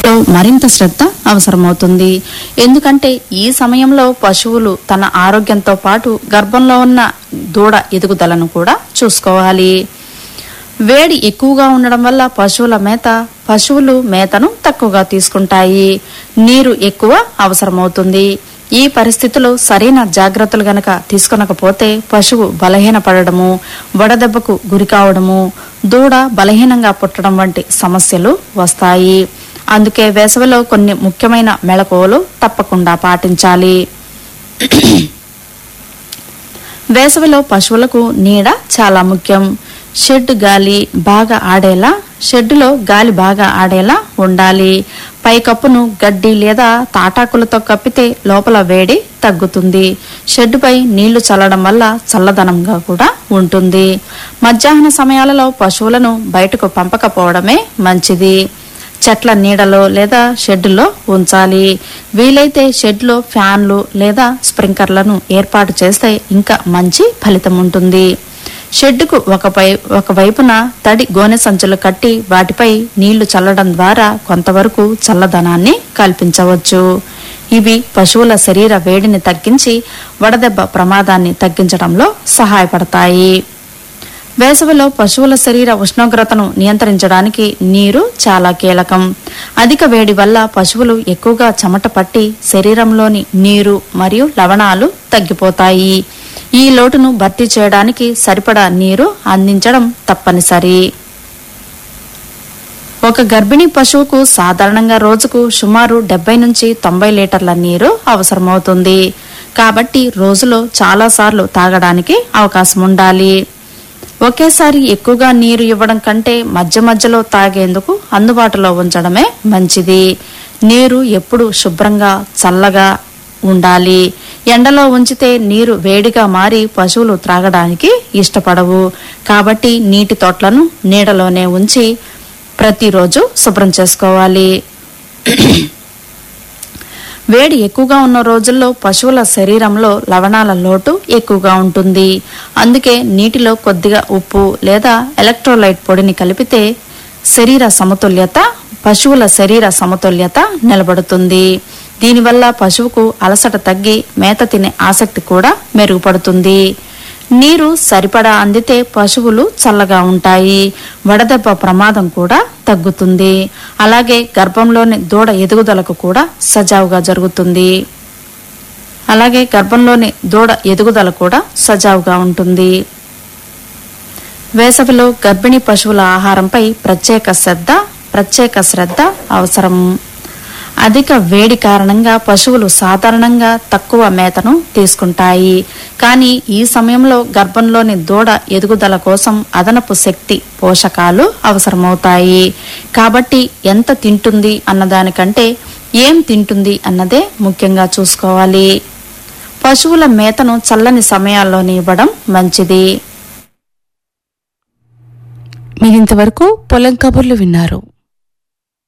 విషయంలో మరింత శ్రద్ధ అవసరమవుతుంది ఎందుకంటే ఈ సమయంలో పశువులు తన ఆరోగ్యంతో పాటు గర్భంలో ఉన్న దూడ ఎదుగుదలను కూడా చూసుకోవాలి వేడి ఎక్కువగా ఉండడం వల్ల పశువుల మేత పశువులు మేతను తక్కువగా తీసుకుంటాయి నీరు ఎక్కువ అవసరమవుతుంది ఈ పరిస్థితిలో సరైన జాగ్రత్తలు గనక తీసుకొనకపోతే పశువు బలహీనపడడము వడదెబ్బకు గురి కావడము దూడ బలహీనంగా పుట్టడం వంటి సమస్యలు వస్తాయి అందుకే వేసవిలో కొన్ని ముఖ్యమైన మెళకువలు తప్పకుండా పాటించాలి వేసవిలో పశువులకు నీడ చాలా ముఖ్యం షెడ్ గాలి బాగా ఆడేలా షెడ్డులో గాలి బాగా ఆడేలా ఉండాలి పైకప్పును గడ్డి లేదా తాటాకులతో కప్పితే లోపల వేడి తగ్గుతుంది షెడ్డుపై నీళ్లు చల్లడం వల్ల చల్లదనంగా కూడా ఉంటుంది మధ్యాహ్న సమయాలలో పశువులను బయటకు పంపకపోవడమే మంచిది చెట్ల నీడలో లేదా షెడ్డులో ఉంచాలి వీలైతే షెడ్లో ఫ్యాన్లు లేదా స్ప్రింకర్లను ఏర్పాటు చేస్తే ఇంకా మంచి ఫలితం ఉంటుంది షెడ్డుకు ఒకపై ఒకవైపున తడి గోనె సంచులు కట్టి వాటిపై నీళ్లు చల్లడం ద్వారా కొంతవరకు చల్లదనాన్ని కల్పించవచ్చు ఇవి పశువుల శరీర వేడిని తగ్గించి వడదెబ్బ ప్రమాదాన్ని తగ్గించడంలో సహాయపడతాయి వేసవిలో పశువుల శరీర ఉష్ణోగ్రతను నియంత్రించడానికి నీరు చాలా కీలకం అధిక వేడి వల్ల పశువులు ఎక్కువగా చెమట పట్టి శరీరంలోని నీరు మరియు లవణాలు తగ్గిపోతాయి ఈ లోటును భర్తీ చేయడానికి సరిపడా నీరు అందించడం తప్పనిసరి ఒక గర్భిణీ పశువుకు సాధారణంగా రోజుకు సుమారు డెబ్బై నుంచి తొంభై లీటర్ల నీరు అవసరమవుతుంది కాబట్టి రోజులో చాలాసార్లు తాగడానికి అవకాశం ఉండాలి ఒకేసారి ఎక్కువగా నీరు ఇవ్వడం కంటే మధ్య మధ్యలో తాగేందుకు అందుబాటులో ఉంచడమే మంచిది నీరు ఎప్పుడు శుభ్రంగా చల్లగా ఉండాలి ఎండలో ఉంచితే నీరు వేడిగా మారి పశువులు త్రాగడానికి ఇష్టపడవు కాబట్టి నీటి తొట్లను నీడలోనే ఉంచి ప్రతిరోజు శుభ్రం చేసుకోవాలి వేడి ఎక్కువగా ఉన్న రోజుల్లో పశువుల శరీరంలో లవణాల లోటు ఎక్కువగా ఉంటుంది అందుకే నీటిలో కొద్దిగా ఉప్పు లేదా ఎలక్ట్రోలైట్ పొడిని కలిపితే శరీర సమతుల్యత పశువుల శరీర సమతుల్యత నిలబడుతుంది దీనివల్ల పశువుకు అలసట తగ్గి మేత తినే ఆసక్తి కూడా మెరుగుపడుతుంది నీరు సరిపడా అందితే పశువులు చల్లగా ఉంటాయి వడదెబ్బ ప్రమాదం కూడా తగ్గుతుంది అలాగే గర్భంలోని దూడ ఎదుగుదలకు కూడా సజావుగా జరుగుతుంది అలాగే గర్భంలోని దూడ ఎదుగుదల కూడా సజావుగా ఉంటుంది వేసవిలో గర్భిణీ పశువుల ఆహారంపై ప్రత్యేక శ్రద్ధ ప్రత్యేక శ్రద్ధ అవసరం అధిక వేడి కారణంగా పశువులు సాధారణంగా తక్కువ మేతను తీసుకుంటాయి కానీ ఈ సమయంలో గర్భంలోని దూడ ఎదుగుదల కోసం అదనపు శక్తి పోషకాలు అవసరమవుతాయి కాబట్టి ఎంత తింటుంది అన్నదానికంటే ఏం తింటుంది అన్నదే ముఖ్యంగా చూసుకోవాలి పశువుల మేతను చల్లని సమయాల్లోనే ఇవ్వడం మంచిది మీరింతవరకు పొలం కబుర్లు విన్నారు